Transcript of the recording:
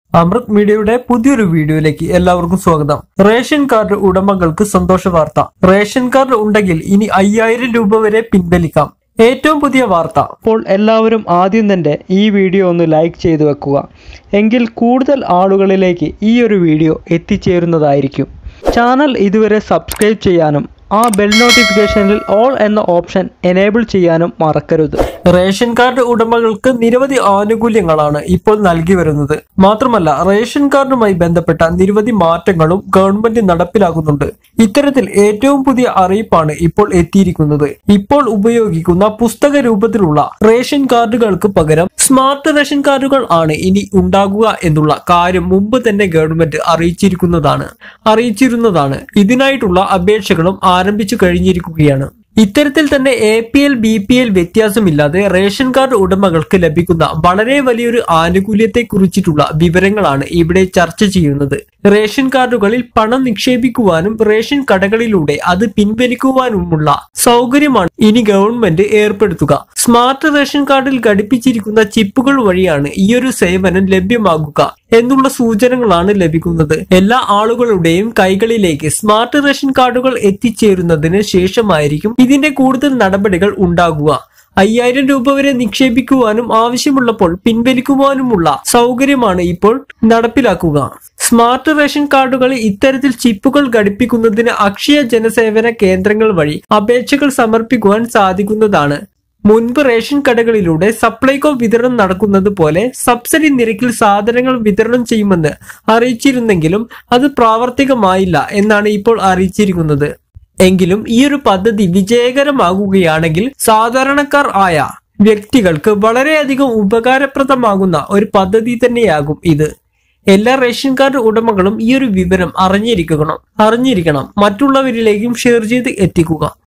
അമൃത് മീഡിയയുടെ പുതിയൊരു വീഡിയോയിലേക്ക് എല്ലാവർക്കും സ്വാഗതം റേഷൻ കാർഡ് ഉടമകൾക്ക് സന്തോഷ വാർത്ത റേഷൻ കാർഡ് ഉണ്ടെങ്കിൽ ഇനി അയ്യായിരം രൂപ വരെ പിൻവലിക്കാം ഏറ്റവും പുതിയ വാർത്ത അപ്പോൾ എല്ലാവരും ആദ്യം തന്നെ ഈ വീഡിയോ ഒന്ന് ലൈക്ക് ചെയ്തു വെക്കുക എങ്കിൽ കൂടുതൽ ആളുകളിലേക്ക് ഈ ഒരു വീഡിയോ എത്തിച്ചേരുന്നതായിരിക്കും ചാനൽ ഇതുവരെ സബ്സ്ക്രൈബ് ചെയ്യാനും ആ ബെൽ നോട്ടിഫിക്കേഷനിൽ ഓൾ എന്ന ഓപ്ഷൻ എനേബിൾ ചെയ്യാനും മറക്കരുത് റേഷൻ കാർഡ് ഉടമകൾക്ക് നിരവധി ആനുകൂല്യങ്ങളാണ് ഇപ്പോൾ നൽകി വരുന്നത് മാത്രമല്ല റേഷൻ കാർഡുമായി ബന്ധപ്പെട്ട നിരവധി മാറ്റങ്ങളും ഗവൺമെന്റ് നടപ്പിലാക്കുന്നുണ്ട് ഇത്തരത്തിൽ ഏറ്റവും പുതിയ അറിയിപ്പാണ് ഇപ്പോൾ എത്തിയിരിക്കുന്നത് ഇപ്പോൾ ഉപയോഗിക്കുന്ന പുസ്തക രൂപത്തിലുള്ള റേഷൻ കാർഡുകൾക്ക് പകരം സ്മാർട്ട് റേഷൻ കാർഡുകൾ ആണ് ഇനി ഉണ്ടാകുക എന്നുള്ള കാര്യം മുമ്പ് തന്നെ ഗവൺമെന്റ് അറിയിച്ചിരിക്കുന്നതാണ് അറിയിച്ചിരുന്നതാണ് ഇതിനായിട്ടുള്ള അപേക്ഷകളും ആരംഭിച്ചു കഴിഞ്ഞിരിക്കുകയാണ് ഇത്തരത്തിൽ തന്നെ A P L B P L വ്യത്യാസമില്ലാതെ റേഷൻ കാർഡ് ഉടമകൾക്ക് ലഭിക്കുന്ന വളരെ വലിയൊരു ആനുകൂല്യത്തെ കുറിച്ചിട്ടുള്ള വിവരങ്ങളാണ് ഇവിടെ ചർച്ച ചെയ്യുന്നത് റേഷൻ കാർഡുകളിൽ പണം നിക്ഷേപിക്കുവാനും റേഷൻ കടകളിലൂടെ അത് പിൻവലിക്കുവാനുമുള്ള സൗകര്യമാണ് ഇനി ഗവൺമെന്റ് ഏർപ്പെടുത്തുക സ്മാർട്ട് റേഷൻ കാർഡിൽ ഘടിപ്പിച്ചിരിക്കുന്ന ചിപ്പുകൾ വഴിയാണ് ഈയൊരു സേവനം ലഭ്യമാകുക എന്നുള്ള സൂചനകളാണ് ലഭിക്കുന്നത് എല്ലാ ആളുകളുടെയും കൈകളിലേക്ക് സ്മാർട്ട് റേഷൻ കാർഡുകൾ എത്തിച്ചേരുന്നതിന് ശേഷമായിരിക്കും ഇതിന്റെ കൂടുതൽ നടപടികൾ ഉണ്ടാകുക അയ്യായിരം രൂപ വരെ നിക്ഷേപിക്കുവാനും ആവശ്യമുള്ളപ്പോൾ പിൻവലിക്കുവാനുമുള്ള സൗകര്യമാണ് ഇപ്പോൾ നടപ്പിലാക്കുക സ്മാർട്ട് റേഷൻ കാർഡുകളിൽ ഇത്തരത്തിൽ ചിപ്പുകൾ ഘടിപ്പിക്കുന്നതിന് അക്ഷയ ജനസേവന കേന്ദ്രങ്ങൾ വഴി അപേക്ഷകൾ സമർപ്പിക്കുവാൻ സാധിക്കുന്നതാണ് മുൻപ് റേഷൻ കടകളിലൂടെ സപ്ലൈകോ വിതരണം നടക്കുന്നത് പോലെ സബ്സിഡി നിരക്കിൽ സാധനങ്ങൾ വിതരണം ചെയ്യുമെന്ന് അറിയിച്ചിരുന്നെങ്കിലും അത് പ്രാവർത്തികമായില്ല എന്നാണ് ഇപ്പോൾ അറിയിച്ചിരിക്കുന്നത് എങ്കിലും ഈ ഒരു പദ്ധതി വിജയകരമാകുകയാണെങ്കിൽ സാധാരണക്കാർ ആയ വ്യക്തികൾക്ക് വളരെയധികം ഉപകാരപ്രദമാകുന്ന ഒരു പദ്ധതി തന്നെയാകും ഇത് എല്ലാ റേഷൻ കാർഡ് ഉടമകളും ഈ ഒരു വിവരം അറിഞ്ഞിരിക്കണം അറിഞ്ഞിരിക്കണം മറ്റുള്ളവരിലേക്കും ഷെയർ ചെയ്ത് എത്തിക്കുക